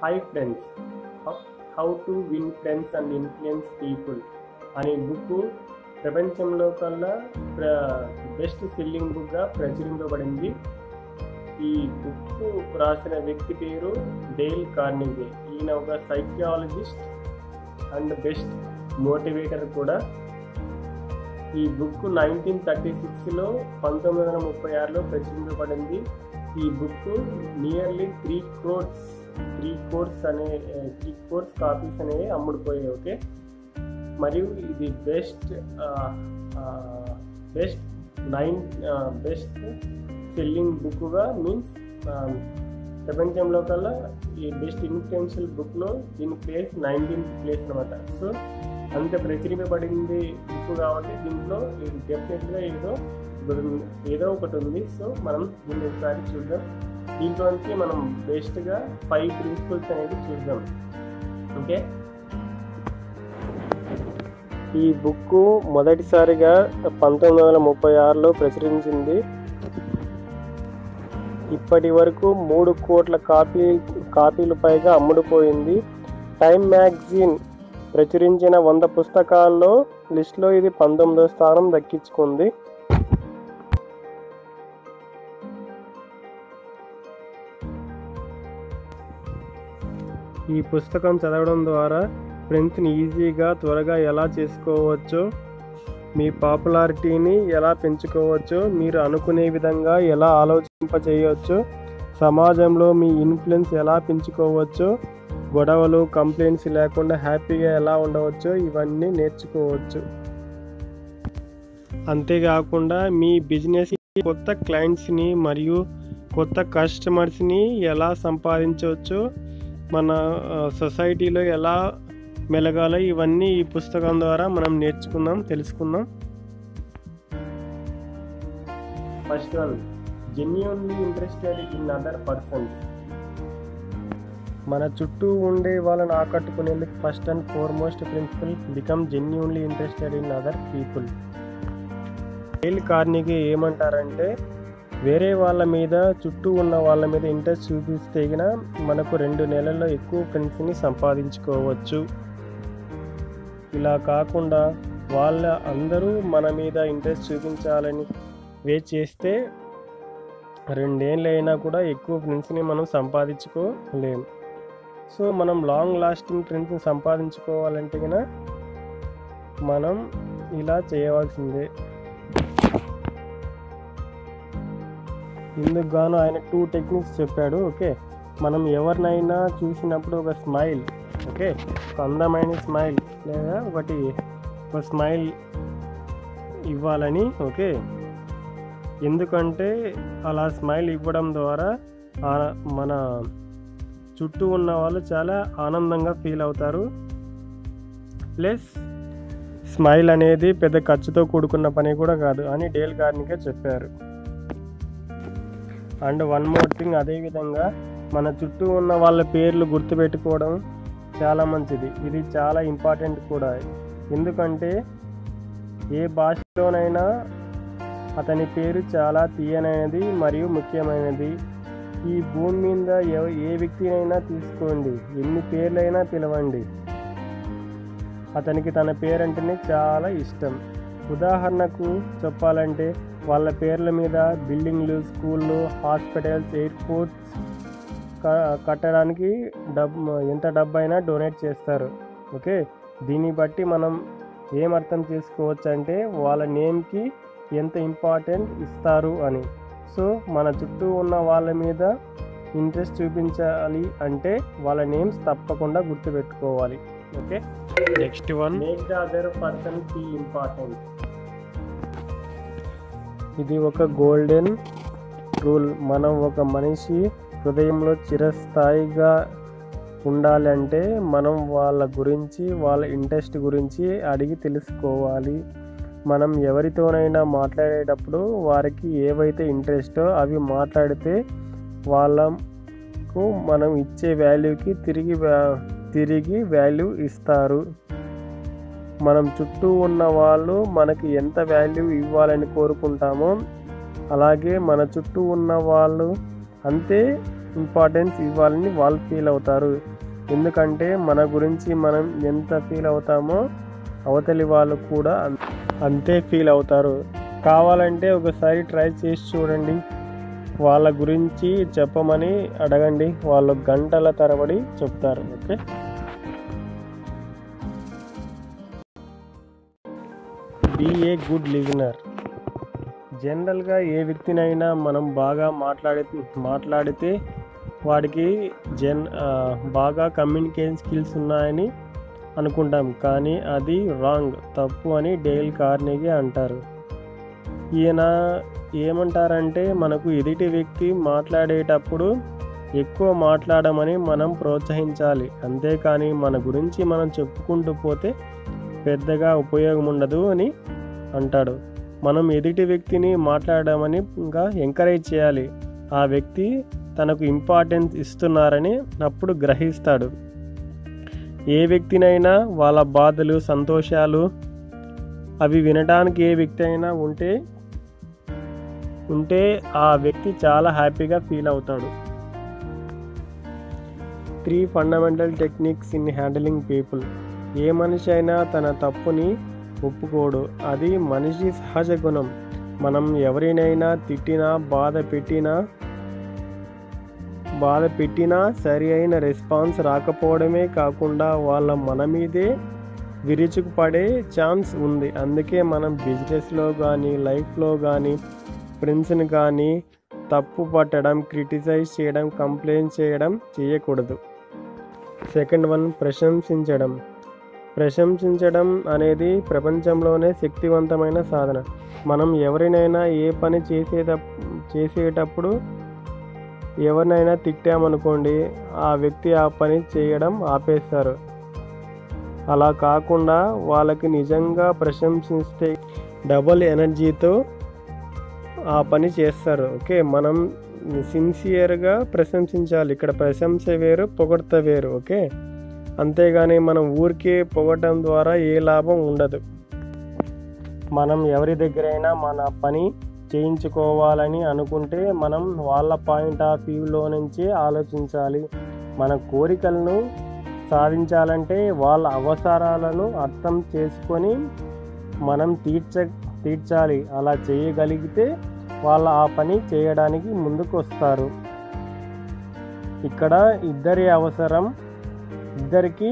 hi friends how to win friends and influence people అనే book ప్రపంచంలో కల్లా ప్ర బెస్ట్ సెల్లింగ్ బుక్గా ప్రచురింపబడింది ఈ బుక్ రాసిన వ్యక్తి పేరు డేల్ కార్నిగే ఈయన ఒక సైకియాలజిస్ట్ అండ్ బెస్ట్ మోటివేటర్ కూడా ఈ బుక్ నైన్టీన్ థర్టీ సిక్స్లో పంతొమ్మిది వందల ముప్పై ఆరులో ప్రచురించబడింది ఈ book nearly three crores three crores అనే త్రీ కోర్స్ కాపీస్ అనేవి అమ్ముడుపోయాయి ఓకే మరియు ఇది best best nine best selling బుక్గా మీన్స్ ప్రపంచంలో కల్లా ఈ బెస్ట్ ఇన్ఫ్లుయెన్షియల్ బుక్లో దీని ప్లేస్ నైన్టీన్త్ ప్లేస్ అనమాట సో అంత ప్రచురింపబడింది బుక్ కాబట్టి దీంట్లో ఇది డెఫినెట్గా ఏదో ఏదో ఒకటి ఉంది సో మనం దీన్ని ఒకసారి చూద్దాం దీంట్లోంచి మనం బెస్ట్గా ఫైవ్ ప్రిన్సిపల్స్ అనేది చూద్దాం ఓకే ఈ బుక్ మొదటిసారిగా పంతొమ్మిది వందల ముప్పై ఆరులో ప్రచురించింది ఇప్పటి వరకు మూడు కోట్ల కాపీ కాపీలు పైగా అమ్ముడుపోయింది టైమ్ మ్యాగజైన్ ప్రచురించిన వంద పుస్తకాల్లో లిస్టులో ఇది పంతొమ్మిదో స్థానం దక్కించుకుంది ఈ పుస్తకం చదవడం ద్వారా ఫ్రెండ్స్ని ఈజీగా త్వరగా ఎలా చేసుకోవచ్చో మీ పాపులారిటీని ఎలా పెంచుకోవచ్చో మీరు అనుకునే విధంగా ఎలా ఆలోచింపచేయవచ్చో సమాజంలో మీ ఇన్ఫ్లుయెన్స్ ఎలా పెంచుకోవచ్చో గొడవలు కంప్లైంట్స్ లేకుండా హ్యాపీగా ఎలా ఉండవచ్చో ఇవన్నీ నేర్చుకోవచ్చు అంతేకాకుండా మీ బిజినెస్ కొత్త క్లయింట్స్ని మరియు కొత్త కస్టమర్స్ని ఎలా సంపాదించవచ్చో మన సొసైటీలో ఎలా మెలగాలో ఇవన్నీ ఈ పుస్తకం ద్వారా మనం నేర్చుకుందాం తెలుసుకుందాం first one genuinely interested in other persons మన చుట్టూ ఉండే వాళ్ళని ఆకట్టుకునేందుకు first and foremost principle become genuinely interested in other people Dale Carnegie ఏమంటారంటే వేరే వాళ్ళ మీద చుట్టూ ఉన్న వాళ్ళ మీద ఇంట్రెస్ట్ చూపిస్తే మనకు రెండు నెలల్లో ఎక్కువ ఫ్రెండ్స్ని సంపాదించుకోవచ్చు ఇలా కాకుండా వాళ్ళ అందరూ మన మీద ఇంట్రెస్ట్ చూపించాలని వెయిట్ చేస్తే రెండేళ్ళు అయినా కూడా ఎక్కువ ఫ్రెండ్స్ని మనం సంపాదించుకోలేము సో మనం లాంగ్ లాస్టింగ్ ఫ్రెండ్స్ని సంపాదించుకోవాలంటే కనుక మనం ఇలా చేయవలసిందే ఇందుకు గాను ఆయన టూ టెక్నిక్స్ చెప్పాడు ఓకే మనం ఎవరినైనా చూసినప్పుడు ఒక స్మైల్ ఓకే ఒక అందమైన స్మైల్ లేదా ఒకటి ఒక స్మైల్ ఇవ్వాలని ఓకే ఎందుకంటే అలా స్మైల్ ఇవ్వడం ద్వారా మన చుట్టూ ఉన్న వాళ్ళు చాలా ఆనందంగా ఫీల్ అవుతారు ప్లస్ స్మైల్ అనేది పెద్ద ఖర్చుతో కూడుకున్న పని కూడా కాదు అని డేల్ కార్నికే చెప్పారు అండ్ వన్ మోర్ థింగ్ అదేవిధంగా మన చుట్టూ ఉన్న వాళ్ళ పేర్లు గుర్తుపెట్టుకోవడం చాలా మంచిది ఇది చాలా ఇంపార్టెంట్ కూడా ఎందుకంటే ఏ భాషలోనైనా అతని పేరు చాలా తీయనైనది మరియు ముఖ్యమైనది ఈ భూమి మీద ఏ వ్యక్తినైనా తీసుకోండి ఎన్ని పేర్లైనా పిలవండి అతనికి తన పేరంటేనే చాలా ఇష్టం ఉదాహరణకు చెప్పాలంటే వాళ్ళ పేర్ల మీద బిల్డింగ్లు స్కూళ్ళు హాస్పిటల్స్ ఎయిర్పోర్ట్స్ కట్టడానికి డబ్బు ఎంత డబ్బు అయినా డొనేట్ చేస్తారు ఓకే దీన్ని బట్టి మనం ఏం అర్థం చేసుకోవచ్చు అంటే వాళ్ళ నేమ్కి ఎంత ఇంపార్టెంట్ ఇస్తారు అని సో మన చుట్టూ ఉన్న వాళ్ళ మీద ఇంట్రెస్ట్ చూపించాలి అంటే వాళ్ళ నేమ్స్ తప్పకుండా గుర్తుపెట్టుకోవాలి okay next one make the other person feel important ఇది ఒక గోల్డెన్ రూల్ మనం ఒక మనిషి హృదయంలో చిరస్థాయిగా ఉండాలంటే మనం వాళ్ళ గురించి వాళ్ళ ఇంట్రెస్ట్ గురించి అడిగి తెలుసుకోవాలి మనం ఎవరితోనైనా మాట్లాడేటప్పుడు వారికి ఏవైతే ఇంట్రెస్టో అవి మాట్లాడితే వాళ్ళకు మనం ఇచ్చే వాల్యూకి తిరిగి తిరిగి వాల్యూ ఇస్తారు మనం చుట్టూ ఉన్న వాళ్ళు మనకి ఎంత వాల్యూ ఇవ్వాలని కోరుకుంటామో అలాగే మన చుట్టూ ఉన్న వాళ్ళు అంతే ఇంపార్టెన్స్ ఇవ్వాలని వాళ్ళు ఫీల్ అవుతారు ఎందుకంటే మన గురించి మనం ఎంత ఫీల్ అవుతామో అవతలి వాళ్ళు కూడా అం- అంతే ఫీల్ అవుతారు కావాలంటే ఒకసారి ట్రై చేసి చూడండి వాళ్ళ గురించి చెప్పమని అడగండి వాళ్ళు గంటల తరబడి చెప్తారు okay be a good listener జనరల్గా ఏ వ్యక్తినైనా మనం బాగా మాట్లాడి మాట్లాడితే వాడికి జన్ ఆ, బాగా కమ్యూనికేషన్ స్కిల్స్ ఉన్నాయని అనుకుంటాం కానీ అది రాంగ్ తప్పు అని డేల్ కార్నెగీ అంటారు ఈయన ఏమంటారంటే మనకు ఎదుటి వ్యక్తి మాట్లాడేటప్పుడు ఎక్కువ మాట్లాడమని మనం ప్రోత్సహించాలి అంతేకాని మన గురించి మనం చెప్పుకుంటూ పోతే పెద్దగా ఉపయోగం ఉండదు అని అంటాడు మనం ఎదుటి వ్యక్తిని మాట్లాడమని ఇంకా ఎంకరేజ్ చేయాలి ఆ వ్యక్తి తనకు ఇంపార్టెన్స్ ఇస్తున్నారని అప్పుడు గ్రహిస్తాడు ఏ వ్యక్తినైనా వాళ్ళ బాధలు సంతోషాలు అవి వినడానికి ఏ వ్యక్తి అయినా ఉంటే ఉంటే ఆ వ్యక్తి చాలా హ్యాపీగా ఫీల్ అవుతాడు three fundamental techniques in handling people ఏ మనిషి అయినా తన తప్పుని ఒప్పుకోడు అది మనిషి సహజ గుణం మనం ఎవరినైనా తిట్టినా బాధ పెట్టినా బాధ పెట్టినా సరి అయిన రెస్పాన్స్ రాకపోవడమే కాకుండా వాళ్ళ మన మీదే విరుచుకుపడే ఛాన్స్ ఉంది అందుకే మనం బిజినెస్లో కానీ లైఫ్లో కానీ ఫ్రెండ్స్ని కానీ తప్పు పట్టడం క్రిటిసైజ్ చేయడం కంప్లైంట్ చేయడం చేయకూడదు సెకండ్ వన్ ప్రశంసించడం ప్రశంసించడం అనేది ప్రపంచంలోనే శక్తివంతమైన సాధన మనం ఎవరినైనా ఏ పని చేసేట చేసేటప్పుడు ఎవరినైనా తిట్టామనుకోండి ఆ వ్యక్తి ఆ పని చేయడం ఆపేస్తారు అలా కాకుండా వాళ్ళకి నిజంగా ప్రశంసిస్తే డబుల్ ఎనర్జీతో ఆ పని చేస్తారు ఓకే మనం సిన్సియర్గా ప్రశంసించాలి ఇక్కడ ప్రశంస వేరు పొగడ్త వేరు ఓకే అంతేగాని మనం ఊరికే పొగటం ద్వారా ఏ లాభం ఉండదు మనం ఎవరి దగ్గరైనా మన పని చేయించుకోవాలని అనుకుంటే మనం వాళ్ళ పాయింట్ ఆఫ్ వ్యూలో నుంచి ఆలోచించాలి మన కోరికలను సాధించాలంటే వాళ్ళ అవసరాలను అర్థం చేసుకొని మనం తీర్చ తీర్చాలి అలా చేయగలిగితే వాళ్ళ ఆ పని చేయడానికి ముందుకు వస్తారు ఇక్కడ ఇద్దరి అవసరం ఇద్దరికి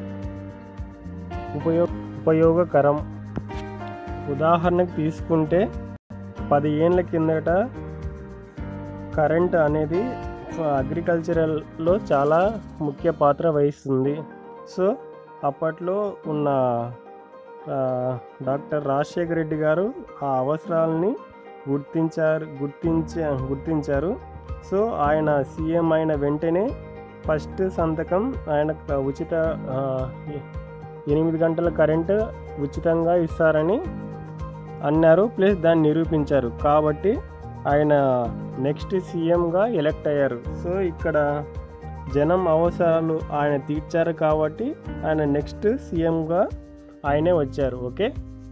ఉపయోగ ఉపయోగకరం ఉదాహరణకు తీసుకుంటే పది ఏళ్ళ కిందట కరెంట్ అనేది అగ్రికల్చరల్లో చాలా ముఖ్య పాత్ర వహిస్తుంది సో అప్పట్లో ఉన్న ఆ, డాక్టర్ రాజశేఖర రెడ్డి గారు ఆ అవసరాలని గుర్తించారు గుర్తించ గుర్తించారు సో ఆయన సీఎం అయిన వెంటనే ఫస్ట్ సంతకం ఆయన ఉచిత ఆ, ఎ- ఎనిమిది గంటల కరెంటు ఉచితంగా ఇస్తారని అన్నారు ప్లస్ దాన్ని నిరూపించారు కాబట్టి ఆయన నెక్స్ట్ సీఎంగా ఎలక్ట్ అయ్యారు సో ఇక్కడ జనం అవసరాలు ఆయన తీర్చారు కాబట్టి ఆయన నెక్స్ట్ సీఎంగా ఆయనే వచ్చారు okay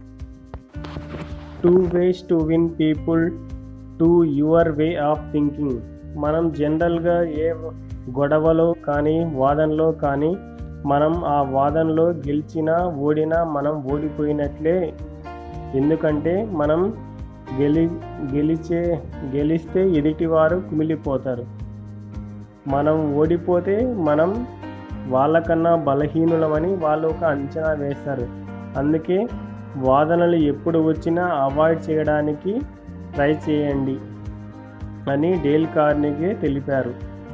two ways to win people to your way of thinking మనం జనరల్గా ఏ గొడవలో కానీ వాదనలో కానీ మనం ఆ వాదనలో గెలిచినా ఓడినా మనం ఓడిపోయినట్లే ఎందుకంటే మనం గెలి గెలిచే గెలిస్తే ఎదుటివారు కుమిలిపోతారు మనం ఓడిపోతే మనం వాళ్ళకన్నా బలహీనులమని వాళ్ళు ఒక అంచనా వేస్తారు అందుకే వాదనలు ఎప్పుడు వచ్చినా అవాయిడ్ చేయడానికి ట్రై చేయండి అని డేల్ కార్నిగే తెలిపారు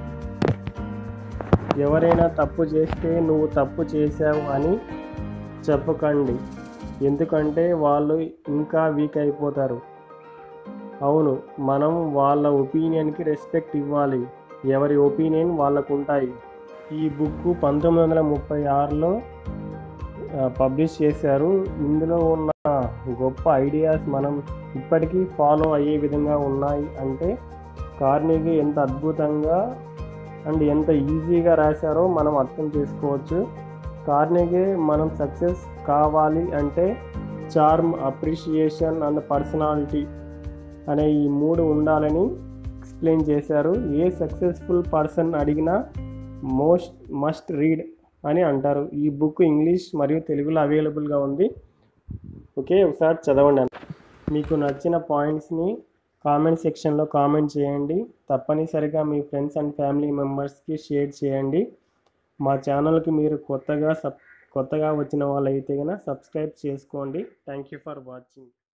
ఎవరైనా తప్పు చేస్తే నువ్వు తప్పు చేశావు అని చెప్పకండి ఎందుకంటే వాళ్ళు ఇంకా వీక్ అయిపోతారు అవును మనం వాళ్ళ ఒపీనియన్కి రెస్పెక్ట్ ఇవ్వాలి ఎవరి ఒపీనియన్ వాళ్ళకు ఉంటాయి ఈ బుక్ పంతొమ్మిది వందల ముప్పై ఆరులో పబ్లిష్ చేశారు ఇందులో ఉన్న గొప్ప ఐడియాస్ మనం ఇప్పటికీ ఫాలో అయ్యే విధంగా ఉన్నాయి అంటే కార్నెగీ ఎంత అద్భుతంగా అండ్ ఎంత ఈజీగా రాశారో మనం అర్థం చేసుకోవచ్చు కార్నెగే మనం సక్సెస్ కావాలి అంటే చార్మ్ అప్రిషియేషన్ అండ్ పర్సనాలిటీ అనే ఈ మూడు ఉండాలని ఎక్స్ప్లెయిన్ చేశారు ఏ సక్సెస్ఫుల్ పర్సన్ అడిగినా మోస్ట్ మస్ట్ రీడ్ అని అంటారు ఈ బుక్ ఇంగ్లీష్ మరియు తెలుగులో అవైలబుల్గా ఉంది ఓకే ఒకసారి చదవండి మీకు నచ్చిన పాయింట్స్ని కామెంట్ సెక్షన్లో కామెంట్ చేయండి తప్పనిసరిగా మీ ఫ్రెండ్స్ అండ్ ఫ్యామిలీ మెంబర్స్కి షేర్ చేయండి మా ఛానల్కి మీరు కొత్తగా సబ్ కొత్తగా వచ్చిన వాళ్ళైతే కనుక సబ్స్క్రైబ్ చేసుకోండి థ్యాంక్ యూ ఫర్ వాచింగ్